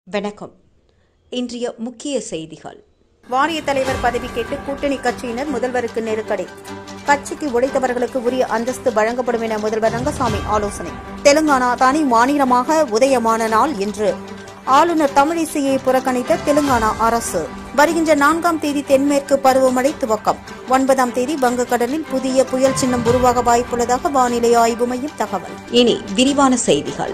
வணக்கம் இன்றைய முக்கிய செய்திகள் வாரிய தலைவர் பதவி கேட்டு கூட்டணி கட்சியினர் முதல்வருக்கு நெருக்கடி கட்சிக்கு உழைத்தவர்களுக்கு உரிய அந்தஸ்து வழங்கப்படும் என முதல்வர் ரங்கசாமி ஆலோசனை தெலுங்கானா தனி மாநிலமாக உதயமான நாள் இன்று ஆளுநர் தமிழிசையை புறக்கணித்த தெலுங்கானா அரசு வருகின்ற நான்காம் தேதி தென்மேற்கு பருவமழை துவக்கம் ஒன்பதாம் தேதி வங்கக்கடலில் புதிய புயல் சின்னம் உருவாக வாய்ப்புள்ளதாக வானிலை ஆய்வு மையம் தகவல் இனி விரிவான செய்திகள்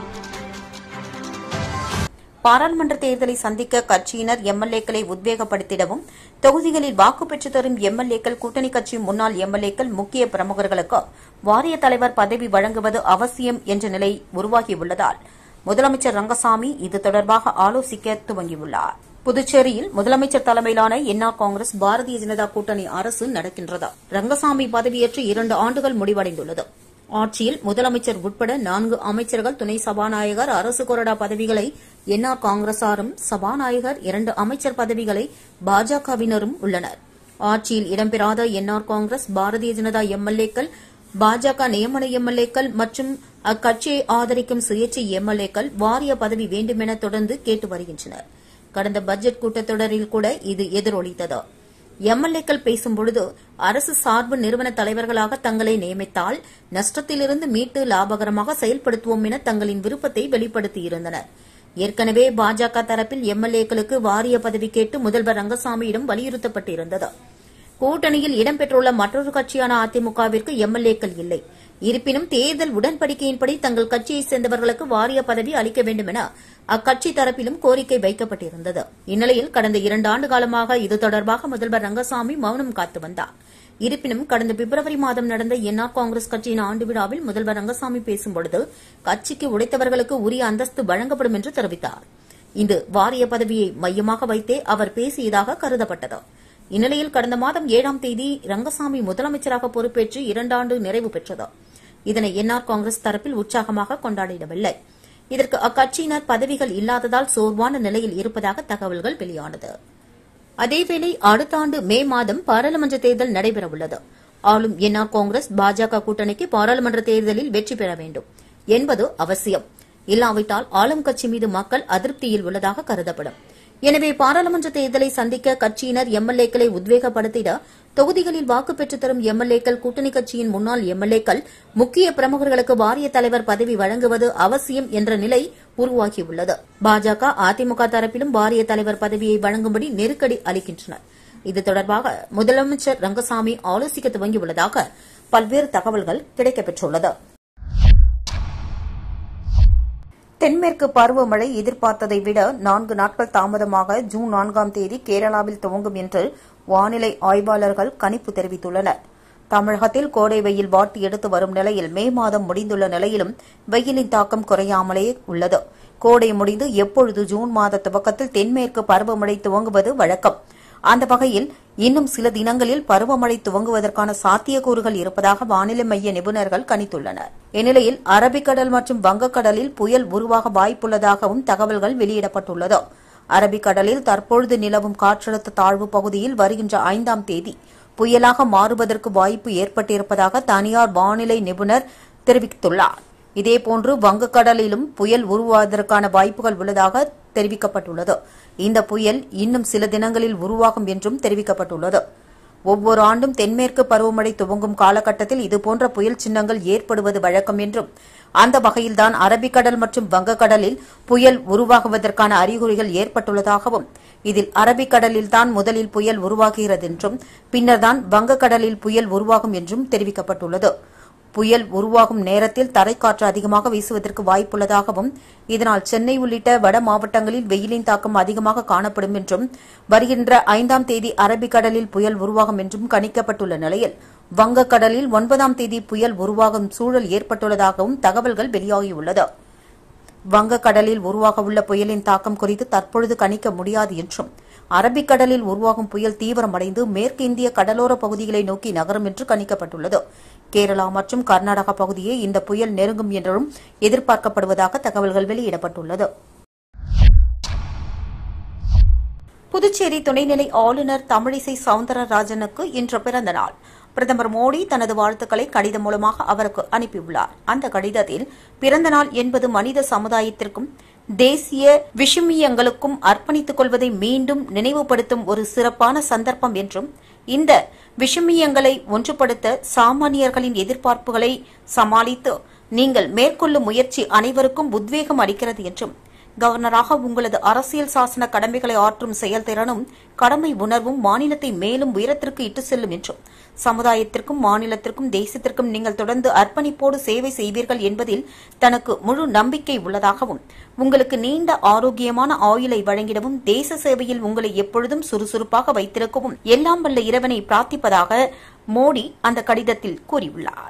பாராளுமன்ற தேர்தலை சந்திக்க கட்சியினர் எம்எல்ஏக்களை உத்வேகப்படுத்திடவும் தொகுதிகளில் வாக்கு பெற்று தரும் எம்எல்ஏக்கள் கூட்டணி கட்சி முன்னாள் எம்எல்ஏக்கள் முக்கிய பிரமுகர்களுக்கு வாரிய தலைவர் பதவி வழங்குவது அவசியம் என்ற நிலை உருவாகியுள்ளதால் முதலமைச்சர் ரங்கசாமி இது தொடர்பாக ஆலோசிக்க துவங்கியுள்ளார் புதுச்சேரியில் முதலமைச்சர் தலைமையிலான என்ஆர் காங்கிரஸ் பாரதிய ஜனதா கூட்டணி அரசு நடக்கின்றது ரங்கசாமி பதவியேற்று இரண்டு ஆண்டுகள் முடிவடைந்துள்ளது ஆட்சியில் முதலமைச்சர் உட்பட நான்கு அமைச்சர்கள் துணை சபாநாயகர் அரசு கொறடா பதவிகளை என்ஆர் காங்கிரசாரும் சபாநாயகர் இரண்டு அமைச்சர் பதவிகளை பாஜகவினரும் உள்ளனர் ஆட்சியில் இடம்பெறாத என்ஆர் காங்கிரஸ் பாரதிய ஜனதா எம்எல்ஏக்கள் பாஜக நியமன எம்எல்ஏக்கள் மற்றும் அக்கட்சியை ஆதரிக்கும் சுயேட்சை எம்எல்ஏக்கள் வாரிய பதவி வேண்டுமென தொடர்ந்து கேட்டு வருகின்றனர் கடந்த பட்ஜெட் கூட்டத்தொடரில் கூட இது எதிரொலித்தது எம்எல்ஏக்கள் பேசும்பொழுது அரசு சார்பு நிறுவன தலைவர்களாக தங்களை நியமித்தால் நஷ்டத்திலிருந்து மீட்டு லாபகரமாக செயல்படுத்துவோம் என தங்களின் விருப்பத்தை வெளிப்படுத்தியிருந்தனர் ஏற்கனவே பாஜக தரப்பில் எம்எல்ஏக்களுக்கு வாரிய பதவி கேட்டு முதல்வர் ரங்கசாமியிடம் வலியுறுத்தப்பட்டிருந்தது கூட்டணியில் இடம்பெற்றுள்ள மற்றொரு கட்சியான அதிமுகவிற்கு எம்எல்ஏக்கள் இல்லை இருப்பினும் தேர்தல் உடன்படிக்கையின்படி தங்கள் கட்சியைச் சேர்ந்தவர்களுக்கு வாரிய பதவி அளிக்க வேண்டும் என அக்கட்சி தரப்பிலும் கோரிக்கை வைக்கப்பட்டிருந்தது இந்நிலையில் கடந்த இரண்டு ஆண்டு காலமாக இது தொடர்பாக முதல்வர் ரங்கசாமி மௌனம் காத்து வந்தார் இருப்பினும் கடந்த பிப்ரவரி மாதம் நடந்த என்ஆர் காங்கிரஸ் கட்சியின் ஆண்டு விழாவில் முதல்வர் ரங்கசாமி பேசும்பொழுது கட்சிக்கு உழைத்தவர்களுக்கு உரிய அந்தஸ்து வழங்கப்படும் என்று தெரிவித்தார் இது வாரிய பதவியை மையமாக வைத்தே அவர் பேசியதாக கருதப்பட்டது இந்நிலையில் கடந்த மாதம் ஏழாம் தேதி ரங்கசாமி முதலமைச்சராக பொறுப்பேற்று இரண்டாண்டு நிறைவு பெற்றது இதனை என்ஆர் காங்கிரஸ் தரப்பில் உற்சாகமாக கொண்டாடிடவில்லை இதற்கு அக்கட்சியினர் பதவிகள் இல்லாததால் சோர்வான நிலையில் இருப்பதாக தகவல்கள் வெளியானது அதேவேளை அடுத்த ஆண்டு மே மாதம் பாராளுமன்ற தேர்தல் நடைபெறவுள்ளது ஆளும் என்ஆர் காங்கிரஸ் பாஜக கூட்டணிக்கு பாராளுமன்ற தேர்தலில் வெற்றி பெற வேண்டும் என்பது அவசியம் இல்லாவிட்டால் ஆளும் கட்சி மீது மக்கள் அதிருப்தியில் உள்ளதாக கருதப்படும் எனவே பாராளுமன்ற தேர்தலை சந்திக்க கட்சியினர் எம்எல்ஏக்களை உத்வேகப்படுத்திட தொகுதிகளில் வாக்கு பெற்றுத் தரும் எம்எல்ஏக்கள் கூட்டணி கட்சியின் முன்னாள் எம்எல்ஏக்கள் முக்கிய பிரமுகர்களுக்கு வாரிய தலைவர் பதவி வழங்குவது அவசியம் என்ற நிலை உருவாகியுள்ளது பாஜக அதிமுக தரப்பிலும் வாரிய தலைவர் பதவியை வழங்கும்படி நெருக்கடி அளிக்கின்றனர் இது தொடர்பாக முதலமைச்சர் ரங்கசாமி ஆலோசிக்க துவங்கியுள்ளதாக பல்வேறு தகவல்கள் கிடைக்கப்பெற்றுள்ளது தென்மேற்கு பருவமழை எதிர்பார்த்ததை விட நான்கு நாட்கள் தாமதமாக ஜூன் நான்காம் தேதி கேரளாவில் துவங்கும் என்று வானிலை ஆய்வாளர்கள் கணிப்பு தெரிவித்துள்ளனர் தமிழகத்தில் கோடை வெயில் வாட்டி எடுத்து வரும் நிலையில் மே மாதம் முடிந்துள்ள நிலையிலும் வெயிலின் தாக்கம் குறையாமலே உள்ளது கோடை முடிந்து எப்பொழுது ஜூன் மாத துவக்கத்தில் தென்மேற்கு பருவமழை துவங்குவது வழக்கம் அந்த வகையில் இன்னும் சில தினங்களில் பருவமழை துவங்குவதற்கான சாத்தியக்கூறுகள் இருப்பதாக வானிலை மைய நிபுணர்கள் கணித்துள்ளனர் இந்நிலையில் அரபிக்கடல் மற்றும் வங்கக்கடலில் புயல் உருவாக வாய்ப்புள்ளதாகவும் தகவல்கள் வெளியிடப்பட்டுள்ளது அரபிக்கடலில் தற்பொழுது நிலவும் காற்றழுத்த தாழ்வு பகுதியில் வருகின்ற ஐந்தாம் தேதி புயலாக மாறுவதற்கு வாய்ப்பு ஏற்பட்டிருப்பதாக தனியார் வானிலை நிபுணர் தெரிவித்துள்ளார் இதேபோன்று வங்கக்கடலிலும் புயல் உருவாவதற்கான வாய்ப்புகள் உள்ளதாக தெரிவிக்கப்பட்டுள்ளது இந்த புயல் இன்னும் சில தினங்களில் உருவாகும் என்றும் தெரிவிக்கப்பட்டுள்ளது ஒவ்வொரு ஆண்டும் தென்மேற்கு பருவமழை துவங்கும் காலகட்டத்தில் இதுபோன்ற புயல் சின்னங்கள் ஏற்படுவது வழக்கம் என்றும் அந்த வகையில்தான் அரபிக்கடல் மற்றும் வங்கக்கடலில் புயல் உருவாகுவதற்கான அறிகுறிகள் ஏற்பட்டுள்ளதாகவும் இதில் அரபிக்கடலில்தான் முதலில் புயல் உருவாகிறது என்றும் பின்னர்தான் வங்கக்கடலில் புயல் உருவாகும் என்றும் தெரிவிக்கப்பட்டுள்ளது புயல் உருவாகும் நேரத்தில் தரைக்காற்று அதிகமாக வீசுவதற்கு வாய்ப்புள்ளதாகவும் இதனால் சென்னை உள்ளிட்ட வட மாவட்டங்களில் வெயிலின் தாக்கம் அதிகமாக காணப்படும் என்றும் வருகின்ற ஐந்தாம் தேதி அரபிக்கடலில் புயல் உருவாகும் என்றும் கணிக்கப்பட்டுள்ள நிலையில் வங்கக்கடலில் ஒன்பதாம் தேதி புயல் உருவாகும் சூழல் ஏற்பட்டுள்ளதாகவும் தகவல்கள் வெளியாகியுள்ளது வங்கக்கடலில் உருவாகவுள்ள புயலின் தாக்கம் குறித்து தற்பொழுது கணிக்க முடியாது என்றும் அரபிக்கடலில் உருவாகும் புயல் தீவிரமடைந்து மேற்கு இந்திய கடலோர பகுதிகளை நோக்கி நகரும் என்று கணிக்கப்பட்டுள்ளது கேரளா மற்றும் கர்நாடகா பகுதியை இந்த புயல் நெருங்கும் என்றும் எதிர்பார்க்கப்படுவதாக தகவல்கள் வெளியிடப்பட்டுள்ளது புதுச்சேரி துணைநிலை ஆளுநர் தமிழிசை சவுந்தரராஜனுக்கு இன்று பிறந்த நாள் பிரதமர் மோடி தனது வாழ்த்துக்களை கடிதம் மூலமாக அவருக்கு அனுப்பியுள்ளார் அந்த கடிதத்தில் பிறந்த நாள் என்பது மனித சமுதாயத்திற்கும் தேசிய விஷமியங்களுக்கும் அர்ப்பணித்துக் கொள்வதை மீண்டும் நினைவுபடுத்தும் ஒரு சிறப்பான சந்தர்ப்பம் என்றும் இந்த விஷமியங்களை ஒன்றுபடுத்த சாமானியர்களின் எதிர்பார்ப்புகளை சமாளித்து நீங்கள் மேற்கொள்ளும் முயற்சி அனைவருக்கும் உத்வேகம் அளிக்கிறது என்றும் கவர்னராக உங்களது அரசியல் சாசன கடமைகளை ஆற்றும் செயல்திறனும் கடமை உணர்வும் மாநிலத்தை மேலும் உயரத்திற்கு இட்டு செல்லும் என்றும் சமுதாயத்திற்கும் மாநிலத்திற்கும் தேசத்திற்கும் நீங்கள் தொடர்ந்து அர்ப்பணிப்போடு சேவை செய்வீர்கள் என்பதில் தனக்கு முழு நம்பிக்கை உள்ளதாகவும் உங்களுக்கு நீண்ட ஆரோக்கியமான ஆயுளை வழங்கிடவும் தேச சேவையில் உங்களை எப்பொழுதும் சுறுசுறுப்பாக வைத்திருக்கவும் எல்லாம் வல்ல இறைவனை பிரார்த்திப்பதாக மோடி அந்த கடிதத்தில் கூறியுள்ளார்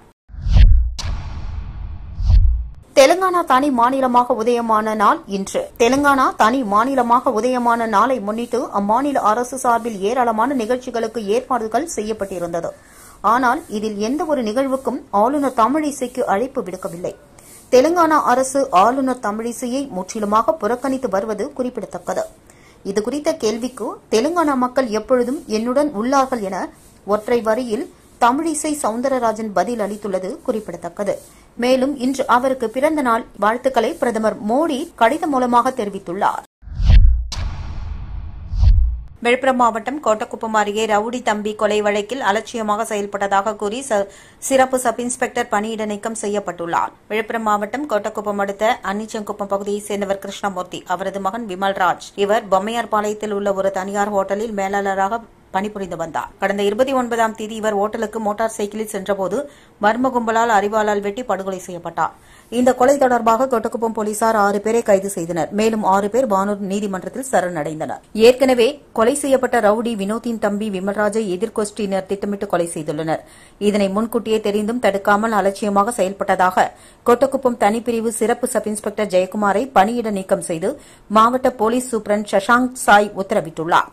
தெலுங்கானா தனி மாநிலமாக உதயமான நாள் இன்று தெலுங்கானா தனி மாநிலமாக உதயமான நாளை முன்னிட்டு அம்மாநில அரசு சார்பில் ஏராளமான நிகழ்ச்சிகளுக்கு ஏற்பாடுகள் செய்யப்பட்டிருந்தது ஆனால் இதில் எந்த ஒரு நிகழ்வுக்கும் ஆளுநர் தமிழிசைக்கு அழைப்பு விடுக்கவில்லை தெலுங்கானா அரசு ஆளுநர் தமிழிசையை முற்றிலுமாக புறக்கணித்து வருவது குறிப்பிடத்தக்கது இதுகுறித்த கேள்விக்கு தெலுங்கானா மக்கள் எப்பொழுதும் என்னுடன் உள்ளார்கள் என ஒற்றை வரியில் தமிழிசை சவுந்தரராஜன் பதில் அளித்துள்ளது குறிப்பிடத்தக்கது மேலும் இன்று அவருக்கு பிறந்த நாள் வாழ்த்துக்களை பிரதமர் மோடி கடிதம் மூலமாக தெரிவித்துள்ளார் விழுப்புரம் மாவட்டம் கோட்டக்குப்பம் அருகே ரவுடி தம்பி கொலை வழக்கில் அலட்சியமாக செயல்பட்டதாக கூறி சிறப்பு சப் இன்ஸ்பெக்டர் பணியிட நீக்கம் செய்யப்பட்டுள்ளார் விழுப்புரம் மாவட்டம் கோட்டக்குப்பம் அடுத்த அன்னிச்சங்குப்பம் பகுதியைச் சேர்ந்தவர் கிருஷ்ணமூர்த்தி அவரது மகன் விமல்ராஜ் இவர் பொம்மையார்பாளையத்தில் உள்ள ஒரு தனியார் ஹோட்டலில் மேலாளராக பணிபுரிந்து வந்தார் கடந்த இருபத்தி ஒன்பதாம் தேதி இவர் ஓட்டலுக்கு மோட்டார் சைக்கிளில் சென்றபோது மர்ம கும்பலால் அறிவாளால் வெட்டி படுகொலை செய்யப்பட்டார் இந்த கொலை தொடர்பாக கொட்டக்குப்பம் போலீசார் ஆறு பேரை கைது செய்தனர் மேலும் ஆறு பேர் வானூர் நீதிமன்றத்தில் சரணடைந்தனர் ஏற்கனவே கொலை செய்யப்பட்ட ரவுடி வினோத்தின் தம்பி விமல்ராஜை எதிர்கொஸ்டியினர் திட்டமிட்டு கொலை செய்துள்ளனர் இதனை முன்கூட்டியே தெரிந்தும் தடுக்காமல் அலட்சியமாக செயல்பட்டதாக கொட்டக்குப்பம் தனிப்பிரிவு சிறப்பு சப் இன்ஸ்பெக்டர் ஜெயக்குமாரை பணியிட நீக்கம் செய்து மாவட்ட போலீஸ் சூப்பரண்ட் சஷாங்க் சாய் உத்தரவிட்டுள்ளார்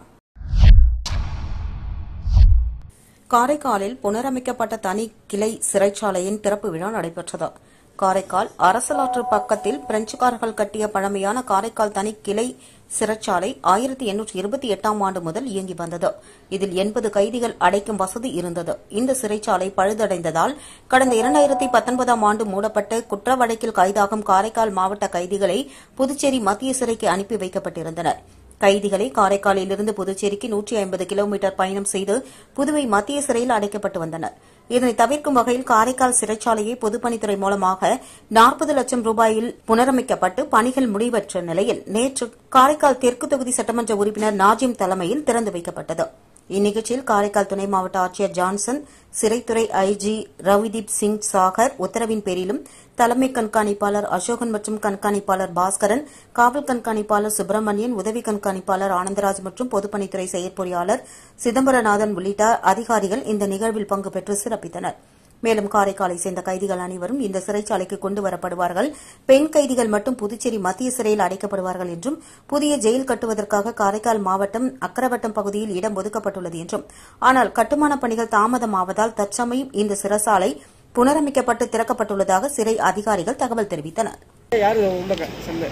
காரைக்காலில் புனரமைக்கப்பட்ட தனி கிளை சிறைச்சாலையின் திறப்பு விழா நடைபெற்றது காரைக்கால் அரசலாற்று பக்கத்தில் பிரெஞ்சுக்காரர்கள் கட்டிய பழமையான காரைக்கால் தனி கிளை சிறைச்சாலை ஆயிரத்தி எண்ணூற்றி இருபத்தி எட்டாம் ஆண்டு முதல் இயங்கி வந்தது இதில் எண்பது கைதிகள் அடைக்கும் வசதி இருந்தது இந்த சிறைச்சாலை பழுதடைந்ததால் கடந்த இரண்டாயிரத்தி பத்தொன்பதாம் ஆண்டு மூடப்பட்ட குற்ற வழக்கில் கைதாகும் காரைக்கால் மாவட்ட கைதிகளை புதுச்சேரி மத்திய சிறைக்கு அனுப்பி வைக்கப்பட்டிருந்தனா் கைதிகளை காரைக்காலிலிருந்து புதுச்சேரிக்கு நூற்றி ஐம்பது கிலோமீட்டர் பயணம் செய்து புதுவை மத்திய சிறையில் அடைக்கப்பட்டு வந்தனர் இதனை தவிர்க்கும் வகையில் காரைக்கால் சிறைச்சாலையை பொதுப்பணித்துறை மூலமாக நாற்பது லட்சம் ரூபாயில் புனரமைக்கப்பட்டு பணிகள் முடிவற்ற நிலையில் நேற்று காரைக்கால் தெற்கு தொகுதி சட்டமன்ற உறுப்பினர் நாஜிம் தலைமையில் திறந்து வைக்கப்பட்டது இந்நிகழ்ச்சியில் காரைக்கால் துணை மாவட்ட ஆட்சியர் ஜான்சன் சிறைத்துறை ஐஜி ரவிதீப் சிங் சாகர் உத்தரவின் பேரிலும் தலைமை கண்காணிப்பாளர் அசோகன் மற்றும் கண்காணிப்பாளர் பாஸ்கரன் காவல் கண்காணிப்பாளர் சுப்பிரமணியன் உதவி கண்காணிப்பாளர் ஆனந்தராஜ் மற்றும் பொதுப்பணித்துறை செயற்பொறியாளர் சிதம்பரநாதன் உள்ளிட்ட அதிகாரிகள் இந்த நிகழ்வில் பங்கு பெற்று சிறப்பித்தனா் மேலும் காரைக்காலை சேர்ந்த கைதிகள் அனைவரும் இந்த சிறைச்சாலைக்கு கொண்டு வரப்படுவார்கள் பெண் கைதிகள் மட்டும் புதுச்சேரி மத்திய சிறையில் அடைக்கப்படுவார்கள் என்றும் புதிய ஜெயில் கட்டுவதற்காக காரைக்கால் மாவட்டம் அக்கரவட்டம் பகுதியில் இடம் ஒதுக்கப்பட்டுள்ளது என்றும் ஆனால் கட்டுமானப் பணிகள் தாமதமாவதால் தற்சமயம் இந்த சிறைச்சாலை புனரமைக்கப்பட்டு திறக்கப்பட்டுள்ளதாக சிறை அதிகாரிகள் தகவல் தெரிவித்தனர் யாரு உள்ள க- சண்டை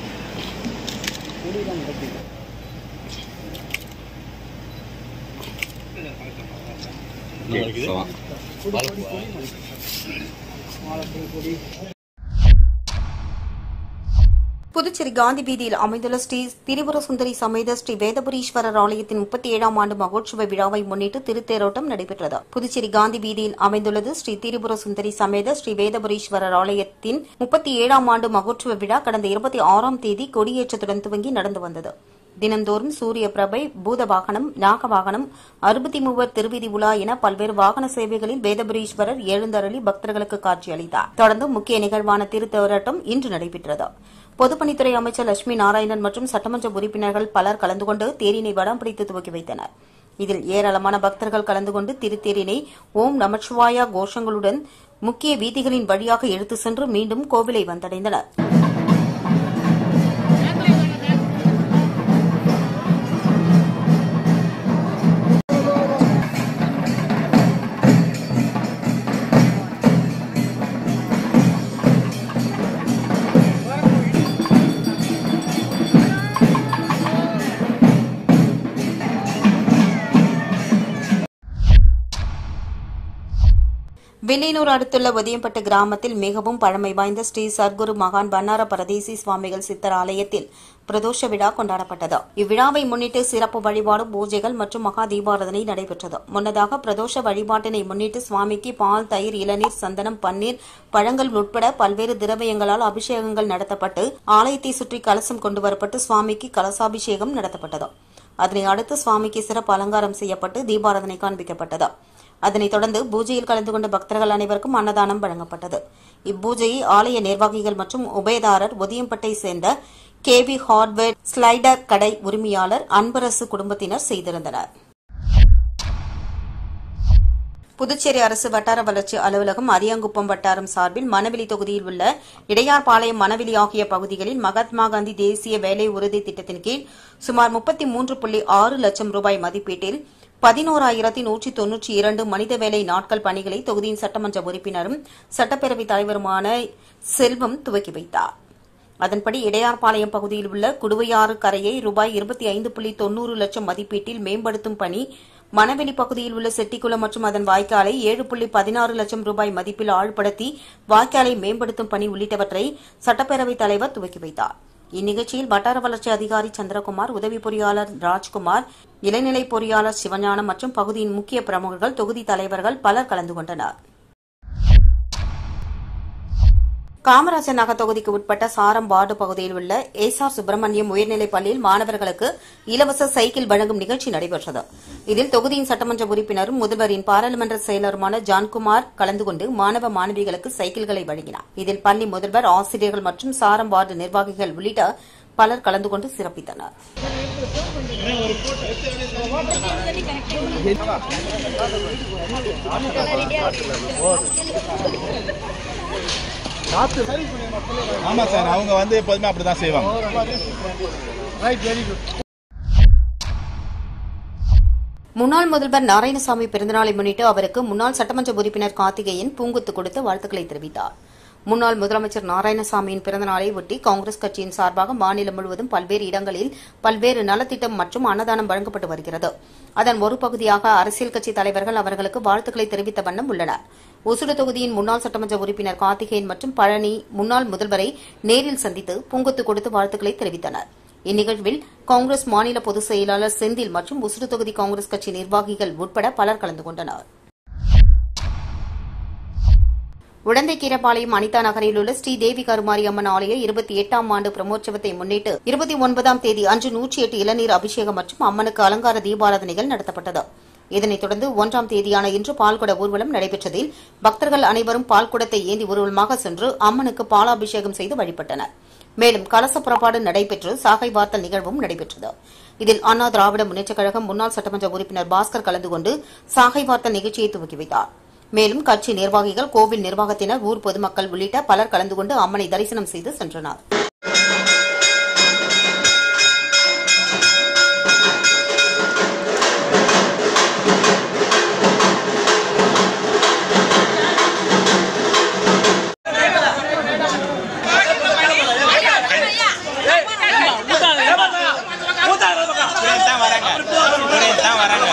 புதுச்சேரி காந்தி வீதியில் அமைந்துள்ள ஸ்ரீ திரிபுர சுந்தரி சமேத ஸ்ரீ வேதபுரீஸ்வரர் ஆலயத்தின் முப்பத்தி ஏழாம் ஆண்டு மகோற்சவ விழாவை முன்னிட்டு திருத்தேரோட்டம் நடைபெற்றது புதுச்சேரி காந்தி வீதியில் அமைந்துள்ளது ஸ்ரீ திரிபுர சுந்தரி சமேத ஸ்ரீ வேதபுரீஸ்வரர் ஆலயத்தின் முப்பத்தி ஏழாம் ஆண்டு மகோற்சவ விழா கடந்த இருபத்தி ஆறாம் தேதி கொடியேற்றத்துடன் துவங்கி நடந்து வந்தது தினந்தோறும் சூரிய பிரபை பூத வாகனம் நாக வாகனம் அறுபத்தி மூவர் திருவிதி உலா என பல்வேறு வாகன சேவைகளில் வேதபுரீஸ்வரர் எழுந்தருளி பக்தர்களுக்கு காட்சியளித்தார் தொடர்ந்து முக்கிய நிகழ்வான திருத்தேரோட்டம் இன்று நடைபெற்றது பொதுப்பணித்துறை அமைச்சர் லட்சுமி நாராயணன் மற்றும் சட்டமன்ற உறுப்பினர்கள் பலர் கலந்து கொண்டு தேரினை வடம் பிடித்து துவக்கி வைத்தனர் இதில் ஏராளமான பக்தர்கள் கலந்து கொண்டு திருத்தேரினை ஓம் நமச்சிவாயா கோஷங்களுடன் முக்கிய வீதிகளின் வழியாக எடுத்து சென்று மீண்டும் கோவிலை வந்தடைந்தனர் நெல்லையனூர் அடுத்துள்ள ஒதியம்பட்டு கிராமத்தில் மிகவும் பழமை வாய்ந்த ஸ்ரீ சர்க்குரு மகான் பன்னார பரதேசி சுவாமிகள் சித்தர் ஆலயத்தில் பிரதோஷ விழா கொண்டாடப்பட்டது இவ்விழாவை முன்னிட்டு சிறப்பு வழிபாடு பூஜைகள் மற்றும் மகா தீபாராதனை நடைபெற்றது முன்னதாக பிரதோஷ வழிபாட்டினை முன்னிட்டு சுவாமிக்கு பால் தயிர் இளநீர் சந்தனம் பன்னீர் பழங்கள் உட்பட பல்வேறு திரவியங்களால் அபிஷேகங்கள் நடத்தப்பட்டு ஆலயத்தை சுற்றி கலசம் கொண்டு வரப்பட்டு சுவாமிக்கு கலசாபிஷேகம் நடத்தப்பட்டது அதனை அடுத்து சுவாமிக்கு சிறப்பு அலங்காரம் செய்யப்பட்டு தீபாராதனை காண்பிக்கப்பட்டது அதனைத் தொடர்ந்து பூஜையில் கலந்து கொண்ட பக்தர்கள் அனைவருக்கும் அன்னதானம் வழங்கப்பட்டது இப்பூஜையை ஆலய நிர்வாகிகள் மற்றும் உபயதாரர் ஒதியம்பட்டை சேர்ந்த கேவி ஹார்ட்வேர் ஸ்லைடர் கடை உரிமையாளர் அன்பரசு குடும்பத்தினர் செய்திருந்தனர் புதுச்சேரி அரசு வட்டார வளர்ச்சி அலுவலகம் அரியாங்குப்பம் வட்டாரம் சார்பில் மணவெளி தொகுதியில் உள்ள இடையார்பாளையம் மணவெளி ஆகிய பகுதிகளில் மகாத்மா காந்தி தேசிய வேலை உறுதி திட்டத்தின் கீழ் சுமார் முப்பத்தி மூன்று புள்ளி ஆறு லட்சம் ரூபாய் மதிப்பீட்டில் பதினோராயிரத்தி நூற்றி தொன்னூற்றி இரண்டு மனித வேலை நாட்கள் பணிகளை தொகுதியின் சட்டமன்ற உறுப்பினரும் சட்டப்பேரவைத் தலைவருமான செல்வம் துவக்கி வைத்தார் அதன்படி இடையார்பாளையம் பகுதியில் உள்ள குடுவையாறு கரையை ரூபாய் இருபத்தி ஐந்து புள்ளி தொன்னூறு லட்சம் மதிப்பீட்டில் மேம்படுத்தும் பணி மணவெளி பகுதியில் உள்ள செட்டிக்குளம் மற்றும் அதன் வாய்க்காலை ஏழு புள்ளி பதினாறு லட்சம் ரூபாய் மதிப்பில் ஆழ்படுத்தி வாய்க்காலை மேம்படுத்தும் பணி உள்ளிட்டவற்றை சட்டப்பேரவைத் தலைவர் துவக்கி வைத்தார் இந்நிகழ்ச்சியில் வட்டார வளர்ச்சி அதிகாரி சந்திரகுமார் உதவி பொறியாளர் ராஜ்குமார் இளநிலை பொறியாளர் சிவஞானம் மற்றும் பகுதியின் முக்கிய பிரமுகர்கள் தொகுதி தலைவர்கள் பலர் கலந்து கொண்டனர் காமராஜர் நகர் தொகுதிக்கு உட்பட்ட சாரம் வார்டு பகுதியில் உள்ள ஏசார் சுப்பிரமணியம் உயர்நிலைப் பள்ளியில் மாணவர்களுக்கு இலவச சைக்கிள் வழங்கும் நிகழ்ச்சி நடைபெற்றது இதில் தொகுதியின் சட்டமன்ற உறுப்பினரும் முதல்வரின் பாராளுமன்ற செயலருமான ஜான்குமார் கலந்து கொண்டு மாணவ மாணவிகளுக்கு சைக்கிள்களை வழங்கினார் இதில் பள்ளி முதல்வர் ஆசிரியர்கள் மற்றும் சாரம் வார்டு நிர்வாகிகள் உள்ளிட்ட பலர் கலந்து கொண்டு சிறப்பித்தனர் ஆமா சார் அவங்க வந்து எப்போதுமே அப்படிதான் செய்வாங்க ரைட் வெரி குட் முன்னாள் முதல்வர் நாராயணசாமி பிறந்தநாளை முன்னிட்டு அவருக்கு முன்னாள் சட்டமன்ற உறுப்பினர் கார்த்திகேயன் பூங்குத்து கொடுத்து வாழ்த்துக்களை தெரிவித்தார் முன்னாள் முதலமைச்சர் நாராயணசாமியின் பிறந்தநாளை ஒட்டி காங்கிரஸ் கட்சியின் சார்பாக மாநிலம் முழுவதும் பல்வேறு இடங்களில் பல்வேறு நலத்திட்டம் மற்றும் அன்னதானம் வழங்கப்பட்டு வருகிறது அதன் ஒரு பகுதியாக அரசியல் கட்சி தலைவர்கள் அவர்களுக்கு வாழ்த்துக்களை தெரிவித்த வண்ணம் உள்ளனர் ஒசூடு தொகுதியின் முன்னாள் சட்டமன்ற உறுப்பினர் கார்த்திகேயன் மற்றும் பழனி முன்னாள் முதல்வரை நேரில் சந்தித்து பூங்குத்து கொடுத்து வாழ்த்துக்களை தெரிவித்தனர் இந்நிகழ்வில் காங்கிரஸ் மாநில பொதுச் செயலாளர் செந்தில் மற்றும் உசுறு தொகுதி காங்கிரஸ் கட்சி நிர்வாகிகள் உட்பட பலர் கலந்து கொண்டனர் உடந்தைக்கீரப்பாளையம் அனிதா நகரில் உள்ள ஸ்ரீ தேவி கருமாரி அம்மன் ஆலய இருபத்தி எட்டாம் ஆண்டு பிரமோற்சவத்தை முன்னிட்டு இருபத்தி ஒன்பதாம் தேதி அன்று நூற்றி எட்டு இளநீர் அபிஷேகம் மற்றும் அம்மனுக்கு அலங்கார தீபாராதனைகள் நடத்தப்பட்டது இதனைத் தொடர்ந்து ஒன்றாம் தேதியான இன்று பால்குட ஊர்வலம் நடைபெற்றதில் பக்தர்கள் அனைவரும் பால்குடத்தை ஏந்தி ஊர்வலமாக சென்று அம்மனுக்கு பாலாபிஷேகம் செய்து வழிபட்டனர் மேலும் கலச புறப்பாடு நடைபெற்று சாகை வார்த்தல் நிகழ்வும் நடைபெற்றது இதில் அண்ணா திராவிட முன்னேற்றக் கழகம் முன்னாள் சட்டமன்ற உறுப்பினர் பாஸ்கர் கலந்து கொண்டு சாகை வார்த்தல் நிகழ்ச்சியை துவக்கி வைத்தார் மேலும் கட்சி நிர்வாகிகள் கோவில் நிர்வாகத்தினர் ஊர் பொதுமக்கள் உள்ளிட்ட பலர் கலந்து கொண்டு அம்மனை தரிசனம் செய்து சென்றனர் தான் வராங்க தான் வராங்க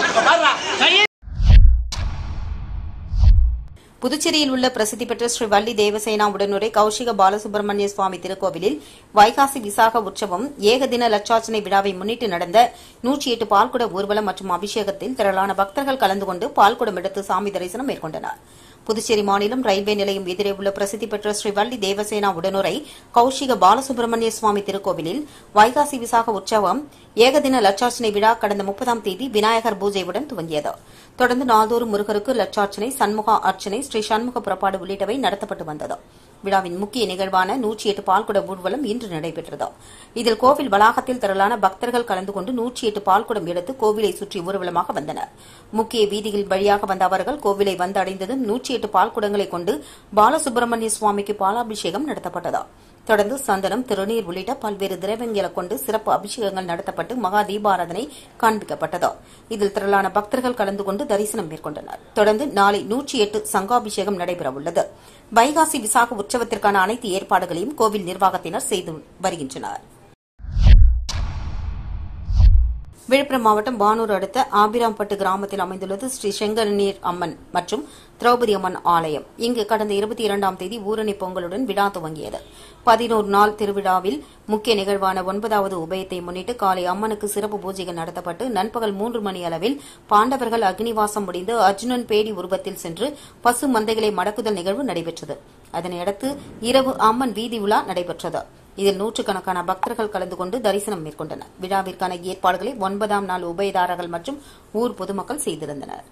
புதுச்சேரியில் உள்ள பிரசித்தி பெற்ற ஸ்ரீ வள்ளி தேவசேனா உடனுரை கௌஷிக பாலசுப்ரமணிய சுவாமி திருக்கோவிலில் வைகாசி விசாக உற்சவம் ஏகதின லட்சார்ச்சனை விழாவை முன்னிட்டு நடந்த நூற்றி எட்டு பால்குட ஊர்வலம் மற்றும் அபிஷேகத்தில் திரளான பக்தர்கள் கலந்து கொண்டு பால்குடம் எடுத்து சாமி தரிசனம் மேற்கொண்டனர் புதுச்சேரி மாநிலம் ரயில்வே நிலையம் எதிரே உள்ள பிரசித்தி பெற்ற ஸ்ரீ வள்ளி தேவசேனா உடனுரை கௌஷிக பாலசுப்ரமணிய சுவாமி திருக்கோவிலில் வைகாசி விசாக உற்சவம் ஏகதின லட்சார்ச்சனை விழா கடந்த முப்பதாம் தேதி விநாயகர் பூஜையுடன் துவங்கியது தொடர்ந்து நாள்தோறும் முருகருக்கு லட்சார்ச்சனை சண்முக அர்ச்சனை ஸ்ரீ சண்முக புறப்பாடு உள்ளிட்டவை நடத்தப்பட்டு வந்தது விழாவின் முக்கிய நிகழ்வான நூற்றி எட்டு பால்குட ஊர்வலம் இன்று நடைபெற்றது இதில் கோவில் வளாகத்தில் திரளான பக்தர்கள் கலந்து கொண்டு நூற்றி எட்டு பால்குடம் எடுத்து கோவிலை சுற்றி ஊர்வலமாக வந்தனர் முக்கிய வீதிகள் வழியாக வந்த அவர்கள் கோவிலை வந்தடைந்ததும் நூற்றி எட்டு பால்குடங்களை கொண்டு பாலசுப்ரமணிய சுவாமிக்கு பாலாபிஷேகம் நடத்தப்பட்டது தொடர்ந்து சந்தனம் திருநீர் உள்ளிட்ட பல்வேறு திரவியங்களை கொண்டு சிறப்பு அபிஷேகங்கள் நடத்தப்பட்டு மகா தீபாராதனை காண்பிக்கப்பட்டது இதில் திரளான பக்தர்கள் கலந்து கொண்டு தரிசனம் மேற்கொண்டனர் தொடர்ந்து நாளை நூற்றி எட்டு சங்காபிஷேகம் நடைபெறவுள்ளது வைகாசி விசாக உற்சவத்திற்கான அனைத்து ஏற்பாடுகளையும் கோவில் நிர்வாகத்தினர் செய்து வருகின்றனர் விழுப்புரம் மாவட்டம் பானூர் அடுத்த ஆபிராம்பட்டு கிராமத்தில் அமைந்துள்ளது ஸ்ரீ செங்கநீர் அம்மன் மற்றும் திரௌபதி அம்மன் ஆலயம் இங்கு கடந்த இருபத்தி இரண்டாம் தேதி ஊரணி பொங்கலுடன் விழா துவங்கியது பதினோரு நாள் திருவிழாவில் முக்கிய நிகழ்வான ஒன்பதாவது உபயத்தை முன்னிட்டு காலை அம்மனுக்கு சிறப்பு பூஜைகள் நடத்தப்பட்டு நண்பகல் மூன்று மணி அளவில் பாண்டவர்கள் அக்னிவாசம் முடிந்து அர்ஜுனன் பேடி உருவத்தில் சென்று பசு மந்தைகளை மடக்குதல் நிகழ்வு நடைபெற்றது அதனையடுத்து இரவு அம்மன் வீதி உலா நடைபெற்றது இதில் நூற்றுக்கணக்கான பக்தர்கள் கலந்து கொண்டு தரிசனம் மேற்கொண்டனர் விழாவிற்கான ஏற்பாடுகளை ஒன்பதாம் நாள் உபயதாரர்கள் மற்றும் ஊர் பொதுமக்கள் செய்திருந்தனர்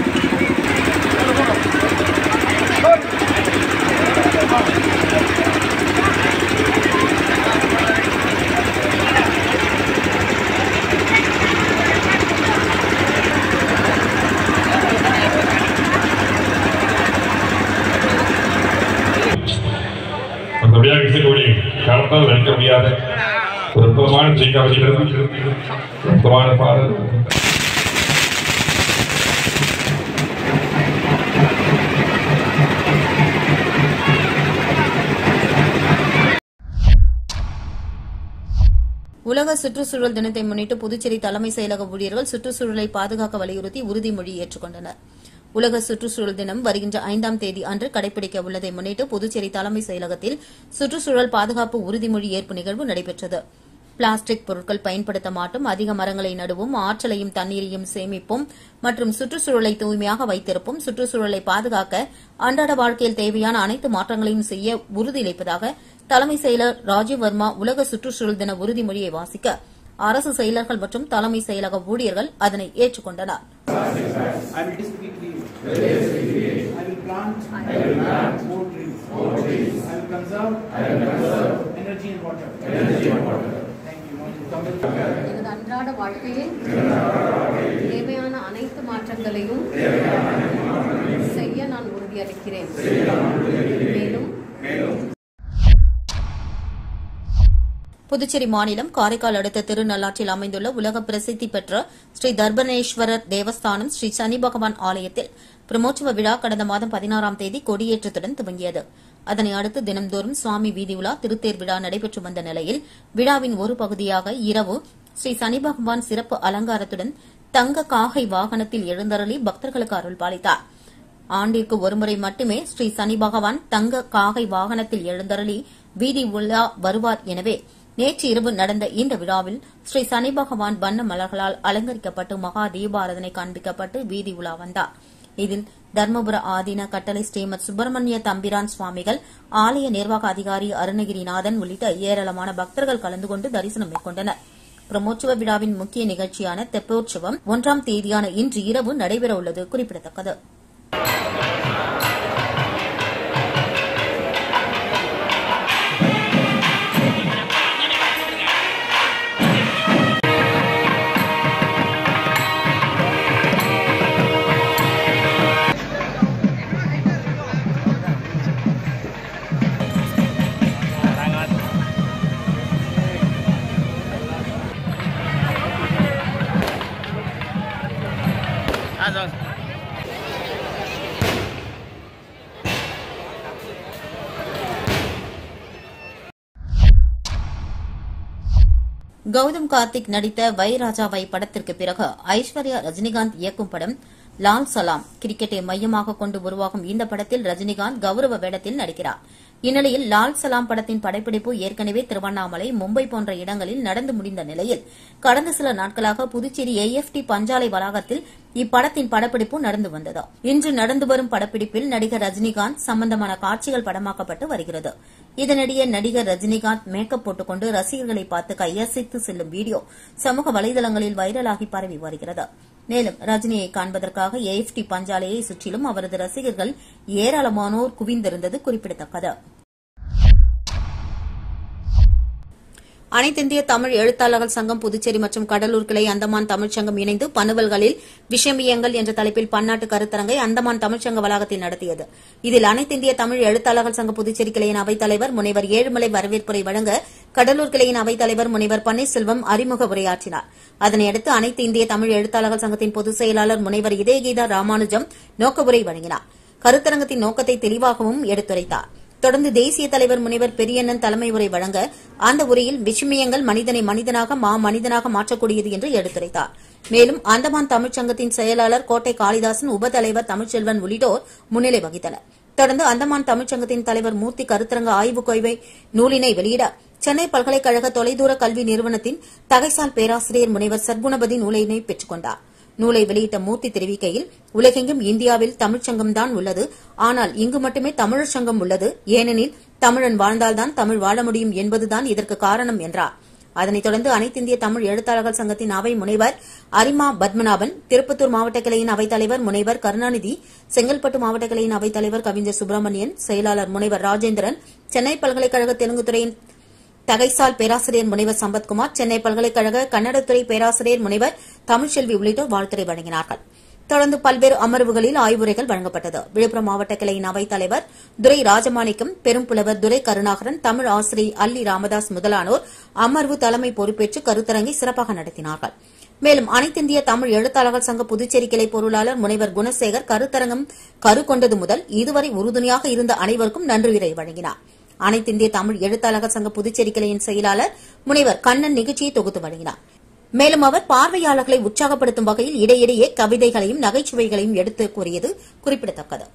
அந்த விழா இருக்கக்கூடிய காலத்தால் நடிக்க முடியாத ஒரு அற்புதமான செய்தி அற்புதமான பாடல் உலக சுற்றுச்சூழல் தினத்தை முன்னிட்டு புதுச்சேரி தலைமை செயலக ஊழியர்கள் சுற்றுச்சூழலை பாதுகாக்க வலியுறுத்தி உறுதிமொழி ஏற்றுக்கொண்டனர் உலக சுற்றுச்சூழல் தினம் வருகின்ற ஐந்தாம் தேதி அன்று கடைபிடிக்க உள்ளதை முன்னிட்டு புதுச்சேரி தலைமை செயலகத்தில் சுற்றுச்சூழல் பாதுகாப்பு உறுதிமொழி ஏற்பு நிகழ்வு நடைபெற்றது பிளாஸ்டிக் பொருட்கள் பயன்படுத்த மாட்டோம் அதிக மரங்களை நடுவோம் ஆற்றலையும் தண்ணீரையும் சேமிப்போம் மற்றும் சுற்றுச்சூழலை தூய்மையாக வைத்திருப்போம் சுற்றுச்சூழலை பாதுகாக்க அன்றாட வாழ்க்கையில் தேவையான அனைத்து மாற்றங்களையும் செய்ய உறுதியளிப்பதாக தலைமை செயலர் ராஜீவ் வர்மா உலக சுற்றுச்சூழல் தின உறுதிமொழியை வாசிக்க அரசு செயலர்கள் மற்றும் தலைமை செயலக ஊழியர்கள் அதனை ஏற்றுக்கொண்டனர் I will distribute leave. I will plant. I will plant more trees. More trees. I will conserve. I will conserve energy and water. Energy and water. Thank you. எனது அன்றாட வாழ்க்கையில் தேவையான அனைத்து மாற்றங்களையும் செய்ய நான் உறுதியளிக்கிறேன் மேலும் புதுச்சேரி மாநிலம் காரைக்கால் அடுத்த திருநள்ளாற்றில் அமைந்துள்ள உலக பிரசித்தி பெற்ற ஸ்ரீ தர்பணேஸ்வரர் தேவஸ்தானம் ஸ்ரீ சனி பகவான் ஆலயத்தில் பிரமோற்சவ விழா கடந்த மாதம் பதினாறாம் தேதி கொடியேற்றத்துடன் துவங்கியது அதனை அடுத்து தினந்தோறும் சுவாமி வீதி உலா திருத்தேர் விழா நடைபெற்று வந்த நிலையில் விழாவின் ஒரு பகுதியாக இரவு ஸ்ரீ சனி பகவான் சிறப்பு அலங்காரத்துடன் தங்க காகை வாகனத்தில் எழுந்தருளி பக்தர்களுக்கு அருள் பாலித்தார் ஆண்டிற்கு ஒருமுறை மட்டுமே ஸ்ரீ சனி பகவான் தங்க காகை வாகனத்தில் எழுந்தருளி வீதி உலா வருவார் எனவே நேற்று இரவு நடந்த இந்த விழாவில் ஸ்ரீ சனி பகவான் வண்ண மலர்களால் அலங்கரிக்கப்பட்டு மகா தீபாரதனை காண்பிக்கப்பட்டு வீதி உலா வந்தார் இதில் தர்மபுர ஆதீன கட்டளை ஸ்ரீமத் சுப்பிரமணிய தம்பிரான் சுவாமிகள் ஆலய நிர்வாக அதிகாரி அருணகிரிநாதன் உள்ளிட்ட ஏராளமான பக்தர்கள் கலந்து கொண்டு தரிசனம் மேற்கொண்டனர் பிரமோற்சவ விழாவின் முக்கிய நிகழ்ச்சியான தெப்போற்சவம் ஒன்றாம் தேதியான இன்று இரவு நடைபெறவுள்ளது குறிப்பிடத்தக்கது கௌதம் கார்த்திக் நடித்த வைராஜாவை படத்திற்கு பிறகு ஐஸ்வர்யா ரஜினிகாந்த் இயக்கும் படம் லால் சலாம் கிரிக்கெட்டை மையமாக கொண்டு உருவாகும் இந்த படத்தில் ரஜினிகாந்த் கௌரவ வேடத்தில் நடிக்கிறார் இந்நிலையில் லால் சலாம் படத்தின் படப்பிடிப்பு ஏற்கனவே திருவண்ணாமலை மும்பை போன்ற இடங்களில் நடந்து முடிந்த நிலையில் கடந்த சில நாட்களாக புதுச்சேரி ஏஎஃப்டி பஞ்சாலை வளாகத்தில் இப்படத்தின் படப்பிடிப்பு நடந்து வந்தது இன்று நடந்து வரும் படப்பிடிப்பில் நடிகர் ரஜினிகாந்த் சம்பந்தமான காட்சிகள் படமாக்கப்பட்டு வருகிறது இதனிடையே நடிகர் ரஜினிகாந்த் மேக்கப் போட்டுக்கொண்டு ரசிகர்களை பார்த்து கையசைத்து செல்லும் வீடியோ சமூக வலைதளங்களில் வைரலாகி பரவி வருகிறது மேலும் ரஜினியை காண்பதற்காக ஏஎஃப்டி பஞ்சாலையை சுற்றிலும் அவரது ரசிகர்கள் ஏராளமானோர் குவிந்திருந்தது குறிப்பிடத்தக்கது அனைத்திந்திய தமிழ் எழுத்தாளர்கள் சங்கம் புதுச்சேரி மற்றும் கடலூர் கிளை அந்தமான் தமிழ்ச்சங்கம் இணைந்து பனுவல்களில் விஷமியங்கள் என்ற தலைப்பில் பன்னாட்டு கருத்தரங்கை அந்தமான் தமிழ்ச்சங்க வளாகத்தில் நடத்தியது இதில் அனைத்திந்திய தமிழ் எழுத்தாளர்கள் சங்க புதுச்சேரி கிளையின் அவைத்தலைவர் முனைவர் ஏழுமலை வரவேற்புரை வழங்க கடலூர் கிளையின் அவைத்தலைவர் முனைவர் பன்னீர்செல்வம் அறிமுக உரையாற்றினார் அதனையடுத்து அனைத்து இந்திய தமிழ் எழுத்தாளர்கள் சங்கத்தின் பொதுச் செயலாளர் முனைவர் இதயகீதா ராமானுஜம் நோக்க உரை வழங்கினார் கருத்தரங்கத்தின் நோக்கத்தை தெளிவாகவும் எடுத்துரைத்தார் தொடர்ந்து தேசிய தலைவர் முனைவர் பெரியண்ணன் தலைமை உரை வழங்க அந்த உரையில் விஷமயங்கள் மனிதனை மனிதனாக மா மனிதனாக மாற்றக்கூடியது என்று எடுத்துரைத்தார் மேலும் அந்தமான் தமிழ்ச்சங்கத்தின் செயலாளர் கோட்டை காளிதாசன் உபதலைவர் தமிழ்ச்செல்வன் உள்ளிட்டோர் முன்னிலை வகித்தனர் தொடர்ந்து அந்தமான் தமிழ்ச்சங்கத்தின் தலைவர் மூர்த்தி கருத்தரங்க ஆய்வு கொய்வை நூலினை வெளியிட சென்னை பல்கலைக்கழக தொலைதூர கல்வி நிறுவனத்தின் தகைசால் பேராசிரியர் முனைவர் சர்க்குணபதி நூலினை பெற்றுக் கொண்டார் நூலை வெளியிட்ட மூர்த்தி தெரிவிக்கையில் உலகெங்கும் இந்தியாவில் தமிழ்ச்சங்கம்தான் உள்ளது ஆனால் இங்கு மட்டுமே தமிழர் சங்கம் உள்ளது ஏனெனில் தமிழன் வாழ்ந்தால்தான் தமிழ் வாழ முடியும் என்பதுதான் இதற்கு காரணம் என்றார் அதனைத் தொடர்ந்து அனைத்திந்திய தமிழ் எழுத்தாளர்கள் சங்கத்தின் அவை முனைவர் அரிமா பத்மநாபன் திருப்பத்தூர் மாவட்ட கிளையின் அவைத்தலைவர் முனைவர் கருணாநிதி செங்கல்பட்டு மாவட்ட கிளையின் அவைத்தலைவர் கவிஞர் சுப்பிரமணியன் செயலாளர் முனைவர் ராஜேந்திரன் சென்னை பல்கலைக்கழக தெலுங்குத்துறையின் தகைசால் பேராசிரியர் முனைவர் சம்பத்குமார் சென்னை பல்கலைக்கழக கன்னடத்துறை பேராசிரியர் முனைவர் தமிழ்ச்செல்வி உள்ளிட்டோர் வாழ்த்துரை வழங்கினார்கள் தொடர்ந்து பல்வேறு அமர்வுகளில் ஆய்வுரைகள் வழங்கப்பட்டது விழுப்புரம் மாவட்ட கிளையின் அவைத் தலைவர் துரை ராஜமாணிக்கம் பெரும்புலவர் துரை கருணாகரன் தமிழ் ஆசிரியர் அல்லி ராமதாஸ் முதலானோர் அமர்வு தலைமை பொறுப்பேற்று கருத்தரங்கை சிறப்பாக நடத்தினார்கள் மேலும் அனைத்திந்திய தமிழ் எழுத்தாளர்கள் சங்க புதுச்சேரி கிளை பொருளாளர் முனைவர் குணசேகர் கருத்தரங்கம் கரு கொண்டது முதல் இதுவரை உறுதுணையாக இருந்த அனைவருக்கும் நன்றியுரை வழங்கினார் அனைத்திந்திய தமிழ் எழுத்தாளர்கள் சங்க புதுச்சேரி கிளையின் செயலாளர் முனைவர் கண்ணன் நிகழ்ச்சியை தொகுத்து வழங்கினார் மேலும் அவர் பார்வையாளர்களை உற்சாகப்படுத்தும் வகையில் இடையிடையே கவிதைகளையும் நகைச்சுவைகளையும் எடுத்து கூறியது குறிப்பிடத்தக்கது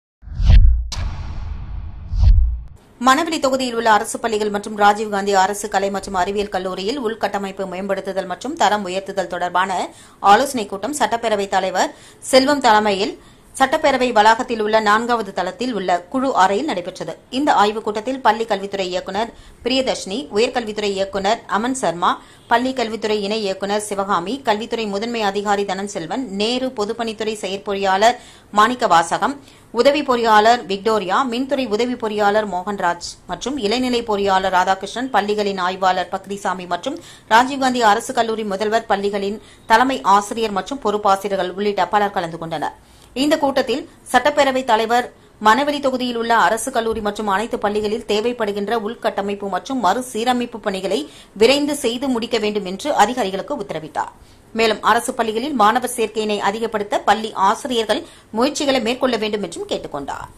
மணவெளி தொகுதியில் உள்ள அரசு பள்ளிகள் மற்றும் ராஜீவ்காந்தி அரசு கலை மற்றும் அறிவியல் கல்லூரியில் உள்கட்டமைப்பு மேம்படுத்துதல் மற்றும் தரம் உயர்த்துதல் தொடர்பான ஆலோசனைக் கூட்டம் சட்டப்பேரவைத் தலைவர் செல்வம் தலைமையில் சட்டப்பேரவை வளாகத்தில் உள்ள நான்காவது தளத்தில் உள்ள குழு அறையில் நடைபெற்றது இந்த ஆய்வுக் கூட்டத்தில் பள்ளி கல்வித்துறை இயக்குநர் பிரியதர்ஷினி உயர்கல்வித்துறை இயக்குநர் அமன் சர்மா பள்ளி கல்வித்துறை இணை இயக்குநர் சிவகாமி கல்வித்துறை முதன்மை அதிகாரி தனன்செல்வன் நேரு பொதுப்பணித்துறை செயற்பொறியாளர் மாணிக்க வாசகம் உதவி பொறியாளர் விக்டோரியா மின்துறை உதவி பொறியாளர் மோகன்ராஜ் மற்றும் இளநிலை பொறியாளர் ராதாகிருஷ்ணன் பள்ளிகளின் ஆய்வாளர் பக்ரிசாமி மற்றும் ராஜீவ்காந்தி அரசு கல்லூரி முதல்வர் பள்ளிகளின் தலைமை ஆசிரியர் மற்றும் பொறுப்பாசிரியர்கள் உள்ளிட்ட பலர் கலந்து கொண்டனர் இந்த கூட்டத்தில் சட்டப்பேரவைத் தலைவர் மணவெளி தொகுதியில் உள்ள அரசு கல்லூரி மற்றும் அனைத்து பள்ளிகளில் தேவைப்படுகின்ற உள்கட்டமைப்பு மற்றும் மறுசீரமைப்பு பணிகளை விரைந்து செய்து முடிக்க வேண்டும் என்று அதிகாரிகளுக்கு உத்தரவிட்டார் மேலும் அரசு பள்ளிகளில் மாணவர் சேர்க்கையினை அதிகப்படுத்த பள்ளி ஆசிரியர்கள் முயற்சிகளை மேற்கொள்ள வேண்டும் என்றும் கேட்டுக் கொண்டார்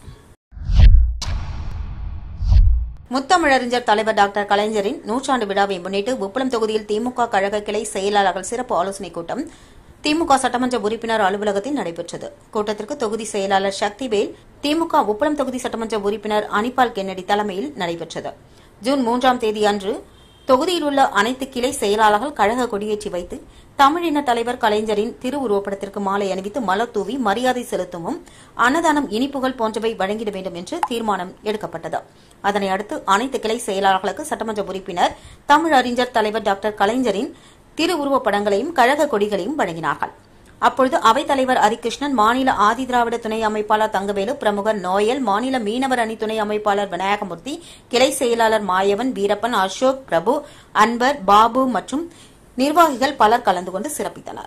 முத்தமிழறிஞர் தலைவர் டாக்டர் கலைஞரின் நூற்றாண்டு விழாவை முன்னிட்டு உப்பளம் தொகுதியில் திமுக கழக கிளை செயலாளர்கள் சிறப்பு ஆலோசனைக் கூட்டம் திமுக சட்டமன்ற உறுப்பினர் அலுவலகத்தில் நடைபெற்றது கூட்டத்திற்கு தொகுதி செயலாளர் சக்திவேல் திமுக உப்பளம் தொகுதி சட்டமன்ற உறுப்பினர் அனிபால் கென்னடி தலைமையில் நடைபெற்றது ஜூன் மூன்றாம் தேதி அன்று தொகுதியில் உள்ள அனைத்து கிளை செயலாளர்கள் கழக கொடியேற்றி வைத்து தமிழின தலைவர் கலைஞரின் திருவுருவப்படத்திற்கு மாலை அணிவித்து மலர் தூவி மரியாதை செலுத்தவும் அன்னதானம் இனிப்புகள் போன்றவை வழங்கிட வேண்டும் என்று தீர்மானம் எடுக்கப்பட்டது அதனை அடுத்து அனைத்து கிளை செயலாளர்களுக்கு சட்டமன்ற உறுப்பினர் தமிழறிஞர் தலைவர் டாக்டர் கலைஞரின் திருவுருவப் படங்களையும் கழக கொடிகளையும் வழங்கினார்கள் அப்பொழுது அவைத்தலைவர் ஹரிகிருஷ்ணன் மாநில ஆதிதிராவிட துணை அமைப்பாளர் தங்கவேலு பிரமுகர் நோயல் மாநில மீனவர் அணி துணை அமைப்பாளர் விநாயகமூர்த்தி கிளை செயலாளர் மாயவன் வீரப்பன் அசோக் பிரபு அன்பர் பாபு மற்றும் நிர்வாகிகள் பலர் கலந்து கொண்டு சிறப்பித்தனர்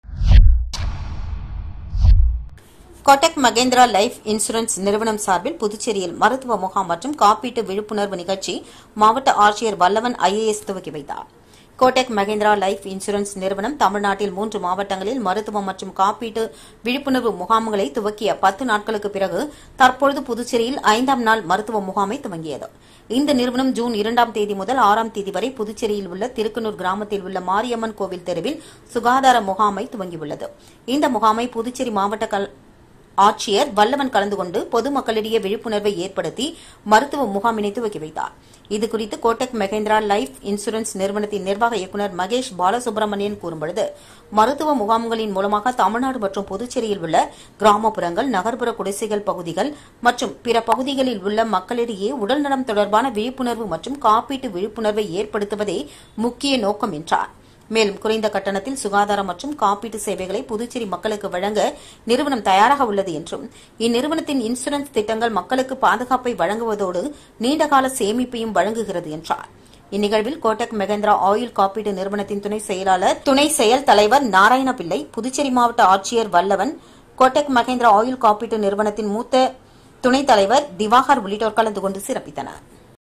கொட்டக் மகேந்திரா லைஃப் இன்சூரன்ஸ் நிறுவனம் சார்பில் புதுச்சேரியில் மருத்துவ முகாம் மற்றும் காப்பீட்டு விழிப்புணர்வு நிகழ்ச்சி மாவட்ட ஆட்சியர் வல்லவன் ஐஏஎஸ் துவக்கி வைத்தார் கோடெக் மகேந்திரா லைஃப் இன்சூரன்ஸ் நிறுவனம் தமிழ்நாட்டில் மூன்று மாவட்டங்களில் மருத்துவம் மற்றும் காப்பீட்டு விழிப்புணர்வு முகாம்களை துவக்கிய பத்து நாட்களுக்கு பிறகு தற்பொழுது புதுச்சேரியில் ஐந்தாம் நாள் மருத்துவ முகாமை துவங்கியது இந்த நிறுவனம் ஜூன் இரண்டாம் தேதி முதல் ஆறாம் தேதி வரை புதுச்சேரியில் உள்ள திருக்குனூர் கிராமத்தில் உள்ள மாரியம்மன் கோவில் தெருவில் சுகாதார முகாமை துவங்கியுள்ளது இந்த முகாமை புதுச்சேரி மாவட்ட கல் ஆட்சியர் வல்லவன் கலந்து கொண்டு பொதுமக்களிடையே விழிப்புணர்வை ஏற்படுத்தி மருத்துவ முகாமினை துவக்கி வைத்தார் இதுகுறித்து கோட்டக் மகேந்திரா லைஃப் இன்சூரன்ஸ் நிறுவனத்தின் நிர்வாக இயக்குநர் மகேஷ் பாலசுப்ரமணியன் கூறும்பொழுது மருத்துவ முகாம்களின் மூலமாக தமிழ்நாடு மற்றும் புதுச்சேரியில் உள்ள கிராமப்புறங்கள் நகர்ப்புற குடிசைகள் பகுதிகள் மற்றும் பிற பகுதிகளில் உள்ள மக்களிடையே உடல்நலம் தொடர்பான விழிப்புணர்வு மற்றும் காப்பீட்டு விழிப்புணர்வை ஏற்படுத்துவதே முக்கிய நோக்கம் என்றார் மேலும் குறைந்த கட்டணத்தில் சுகாதாரம் மற்றும் காப்பீட்டு சேவைகளை புதுச்சேரி மக்களுக்கு வழங்க நிறுவனம் தயாராக உள்ளது என்றும் இந்நிறுவனத்தின் இன்சூரன்ஸ் திட்டங்கள் மக்களுக்கு பாதுகாப்பை வழங்குவதோடு நீண்டகால சேமிப்பையும் வழங்குகிறது என்றார் இந்நிகழ்வில் கோட்டக் மகேந்திரா ஆயில் காப்பீட்டு நிறுவனத்தின் துணை செயலாளர் துணை செயல் தலைவர் நாராயணபிள்ளை புதுச்சேரி மாவட்ட ஆட்சியர் வல்லவன் கோட்டக் மகேந்திரா ஆயில் காப்பீட்டு நிறுவனத்தின் மூத்த துணைத் தலைவர் திவாகர் உள்ளிட்டோர் கலந்து கொண்டு சிறப்பித்தனர்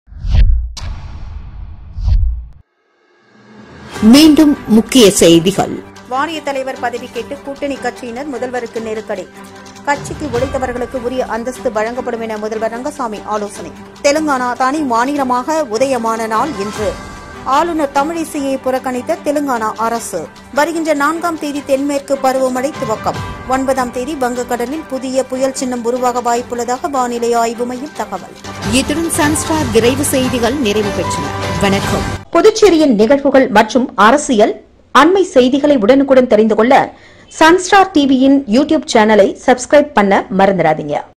மீண்டும் முக்கிய செய்திகள் வாரிய தலைவர் பதவி கேட்டு கூட்டணி கட்சியினர் முதல்வருக்கு நெருக்கடி கட்சிக்கு உழைத்தவர்களுக்கு உரிய அந்தஸ்து வழங்கப்படும் என முதல்வர் ரங்கசாமி ஆலோசனை தெலுங்கானா தனி மாநிலமாக உதயமான நாள் இன்று ஆளுநர் தமிழிசையை புறக்கணித்த தெலுங்கானா அரசு வருகின்ற நான்காம் தேதி தென்மேற்கு பருவமழை துவக்கம் ஒன்பதாம் தேதி வங்கக்கடலில் புதிய புயல் சின்னம் உருவாக வாய்ப்புள்ளதாக வானிலை ஆய்வு மையம் தகவல் இத்துடன் சன்ஸ்டார் விரைவு செய்திகள் நிறைவு பெற்றன வணக்கம் புதுச்சேரியின் நிகழ்வுகள் மற்றும் அரசியல் அண்மை செய்திகளை உடனுக்குடன் தெரிந்து கொள்ள சன்ஸ்டார் டிவியின் யூடியூப் சேனலை சப்ஸ்கிரைப் பண்ண மறந்துடாதீங்க